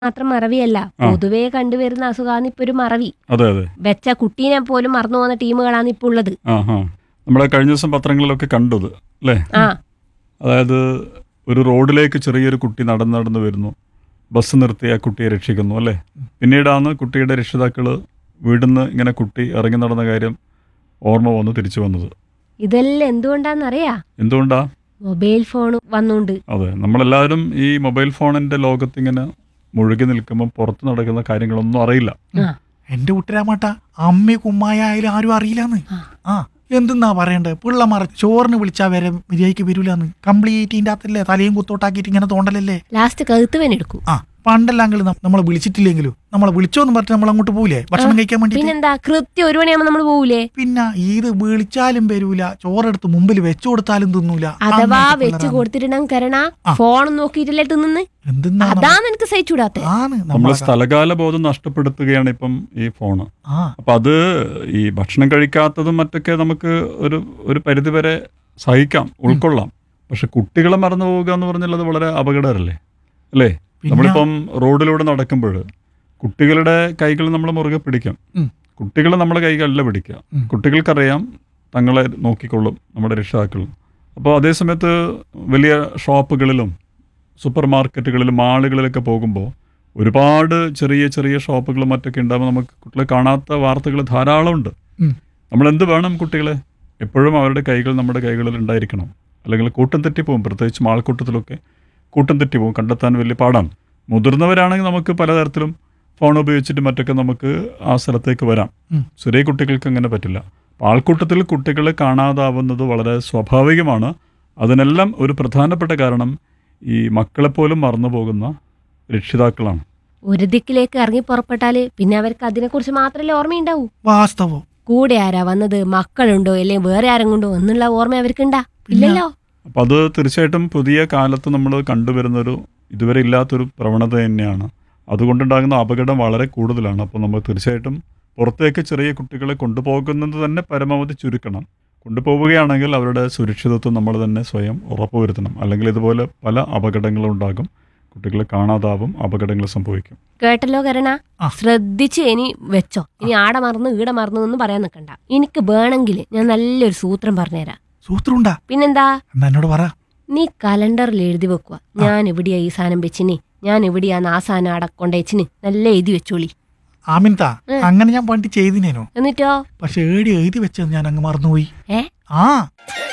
മാത്രം മറവിയല്ല പൊതുവേ കണ്ടുവരുന്ന അസുഖമാണ് ഇപ്പൊ ഒരു മറവി അതെ അതെ വെച്ച കുട്ടീനെ പോലും മറന്നു പോകുന്ന ടീമുകളാണ് ഇപ്പൊ ഉള്ളത് ആ ആ നമ്മളെ കഴിഞ്ഞ ദിവസം പത്രങ്ങളിലൊക്കെ കണ്ടത് അല്ലേ ആ അതായത് ഒരു റോഡിലേക്ക് ചെറിയൊരു കുട്ടി നടന്ന് നടന്ന് വരുന്നു ബസ് നിർത്തി ആ കുട്ടിയെ രക്ഷിക്കുന്നു അല്ലേ പിന്നീടാണ് കുട്ടിയുടെ രക്ഷിതാക്കൾ വീടിന്ന് ഇങ്ങനെ കുട്ടി ഇറങ്ങി നടന്ന കാര്യം ഓർമ്മ വന്ന് തിരിച്ചു വന്നത് ഇതെല്ലാം എന്തുകൊണ്ടാന്നറിയാ എന്തുകൊണ്ടാ മൊബൈൽ ഫോൺ വന്നുകൊണ്ട് അതെ നമ്മളെല്ലാവരും ഈ മൊബൈൽ ഫോണിന്റെ ലോകത്ത് ഇങ്ങനെ മുഴുകി നിൽക്കുമ്പോൾ പുറത്ത് നടക്കുന്ന കാര്യങ്ങളൊന്നും അറിയില്ല ആ എന്റെ കുട്ടരാമാട്ട അമ്മ കുമ്മായ ആയാലും ആരും അറിയില്ലാന്ന് ആ എന്തെന്നാ പറയണ്ടേ പിള്ളമാർ ചോറിന് വിളിച്ചാ വരെ മര്യാദയ്ക്ക് വരൂലെന്ന് കംപ്ലീറ്റ് ഇതിന്റെ അകത്തല്ലേ തലയും കുത്തോട്ടാക്കിയിട്ട് ഇങ്ങനെ തോണ്ടലല്ലേ ലാസ്റ്റ് കഴുത്തുവൻ എടുക്കും ആ പണ്ടെല്ലാം നമ്മളെ വിളിച്ചിട്ടില്ലെങ്കിലും നമ്മളെ വിളിച്ചോന്ന് പറഞ്ഞിട്ട് നമ്മൾ അങ്ങോട്ട് പോവില്ലേ ഭക്ഷണം കഴിക്കാൻ വേണ്ടി പിന്നെന്താ കൃത്യം ഒരു മണിയാകുമ്പോ നമ്മൾ പോകൂലേ പിന്നെ ഇത് വിളിച്ചാലും വരൂല ചോറെടുത്ത് മുമ്പിൽ വെച്ചു കൊടുത്താലും തിന്നൂല അഥവാ അങ്ങനത്തെ വെച്ച് പിള്ളേരാണ്. കൊടുത്തിട്ടുണ്ടെങ്കിൽ കരണ ആ. ഫോൺ നോക്കിയിട്ടല്ലേ തിന്നുന്ന് എന്തെന്നാ നമ്മ- അതാണ് എനിക്ക് സഹിച്ചൂടാത്തെ ആണ് നമ്മൾ നമ്മളെ സ്ഥലകാല ബോധം നഷ്ടപ്പെടുത്തുകയാണ് ഇപ്പം ഈ ഫോണ് ആ അപ്പം അത് ഈ ഭക്ഷണം കഴിക്കാത്തതും മറ്റൊക്കെ നമുക്ക് ഒരു ഒരു പരിധിവരെ സഹിക്കാം ഉൾക്കൊള്ളാം പക്ഷെ കുട്ടികളെ മറന്നു പോവുക എന്ന് പറഞ്ഞാൽ അത് വളരെ അപകടമല്ലേ അല്ലേ പിന്നെ- നമ്മളിപ്പം റോഡിലൂടെ നടക്കുമ്പോൾ കുട്ടികളുടെ കൈകൾ നമ്മൾ മുറുകെ പിടിക്കും ഉം. കുട്ടികൾ നമ്മുടെ കൈകളിൽ പിടിക്കുക ഉം. കുട്ടികൾക്കറിയാം തങ്ങളെ നോക്കിക്കൊള്ളും നമ്മുടെ രക്ഷിതാക്കളും അപ്പോൾ അതേ സമയത്ത് വലിയ ഷോപ്പുകളിലും സൂപ്പർ മാർക്കറ്റുകളിലും മാളുകളിലൊക്കെ പോകുമ്പോൾ ഒരുപാട് ചെറിയ ചെറിയ ഷോപ്പുകളും മറ്റൊക്കെ ഉണ്ടാകുമ്പോൾ നമുക്ക് കുട്ടികളെ കാണാത്ത വാർത്തകൾ ധാരാളമുണ്ട് ഉം. നമ്മൾ എന്ത് വേണം കുട്ടികളെ എപ്പോഴും അവരുടെ കൈകൾ നമ്മുടെ കൈകളിൽ ഉണ്ടായിരിക്കണം അല്ലെങ്കിൽ കൂട്ടം തെറ്റിപ്പോവും പ്രത്യേകിച്ച് മാൾക്കൂട്ടത്തിലൊക്കെ കൂട്ടം തെറ്റിപ്പോവും കണ്ടെത്താൻ വലിയ പാടാണ് മുതിർന്നവരാണെങ്കിൽ നമുക്ക് പലതരത്തിലും ഫോൺ ഉപയോഗിച്ചിട്ട് മറ്റൊക്കെ നമുക്ക് ആ സ്ഥലത്തേക്ക് വരാം ഉം. ചെറിയ കുട്ടികൾക്ക് അങ്ങനെ പറ്റില്ല അപ്പോൾ ആൾക്കൂട്ടത്തിൽ കുട്ടികളെ കാണാതാവുന്നത് വളരെ സ്വാഭാവികമാണ് അതിനെല്ലാം ഒരു പ്രധാനപ്പെട്ട കാരണം ഈ മക്കളെപ്പോലും മറന്നു പോകുന്ന രക്ഷിതാക്കളാണ് ഒരു ദിക്കിലേക്ക് ഇറങ്ങി പുറപ്പെട്ടാല് പിന്നെ അവർക്ക് അതിനെക്കുറിച്ച് മാത്രമല്ലേ ഓർമ്മയുണ്ടാവൂ വാസ്തവം കൂടെ ആരാ വന്നത് മക്കളുണ്ടോ അല്ലെങ്കിൽ വേറെ ആരെങ്കിലും ഉണ്ടോ എന്നുള്ള ഓർമ്മ അവർക്കുണ്ടാ ഇല്ലല്ലോ അപ്പോൾ അത് തീർച്ചയായിട്ടും പുതിയ കാലത്ത് നമ്മൾ കണ്ടുവരുന്നൊരു ഇതുവരെ ഇല്ലാത്തൊരു പ്രവണത തന്നെയാണ് അതുകൊണ്ടുണ്ടാകുന്ന അപകടം വളരെ കൂടുതലാണ് അപ്പോൾ നമ്മൾ തീർച്ചയായിട്ടും പുറത്തേക്ക് ചെറിയ കുട്ടികളെ കൊണ്ടുപോകുന്നത് തന്നെ പരമാവധി ചുരുക്കണം കൊണ്ടുപോവുകയാണെങ്കിൽ അവരുടെ സുരക്ഷിതത്വം നമ്മൾ തന്നെ സ്വയം ഉറപ്പുവരുത്തണം അല്ലെങ്കിൽ ഇതുപോലെ പല അപകടങ്ങളും ഉണ്ടാകും കുട്ടികളെ കാണാതാവും അപകടങ്ങൾ സംഭവിക്കും കേട്ടല്ലോ കരണ ആ. ശ്രദ്ധിച്ച് ഇനി വെച്ചോ ഇനി ആടെ മറന്നു ഈടെ മറന്നു എന്ന് പറയാൻ നിൽക്കണ്ട എനിക്ക് വേണമെങ്കിൽ ഞാൻ നല്ലൊരു സൂത്രം പറഞ്ഞുതരാം സൂത്രമുണ്ടാ പിന്നെന്താ എന്നാ എന്നോട് പറ നീ കലണ്ടറിൽ എഴുതി വെക്കുക ഞാൻ എവിടെയാ ഈ സാധനം വെച്ചിന് ഞാൻ എവിടെയാന്ന് ആ സാധനം അവിടെ കൊണ്ടുവച്ചിന് നല്ല എഴുതി വെച്ചോളി ആമിൻതാ ഉം. അങ്ങനെ ഞാൻ പണ്ട് ചെയ്തിനേനു എന്നിട്ടോ പക്ഷെ ഏടി എഴുതി വെച്ചത് ഞാൻ അങ്ങ് മറന്നുപോയി ഏ ആ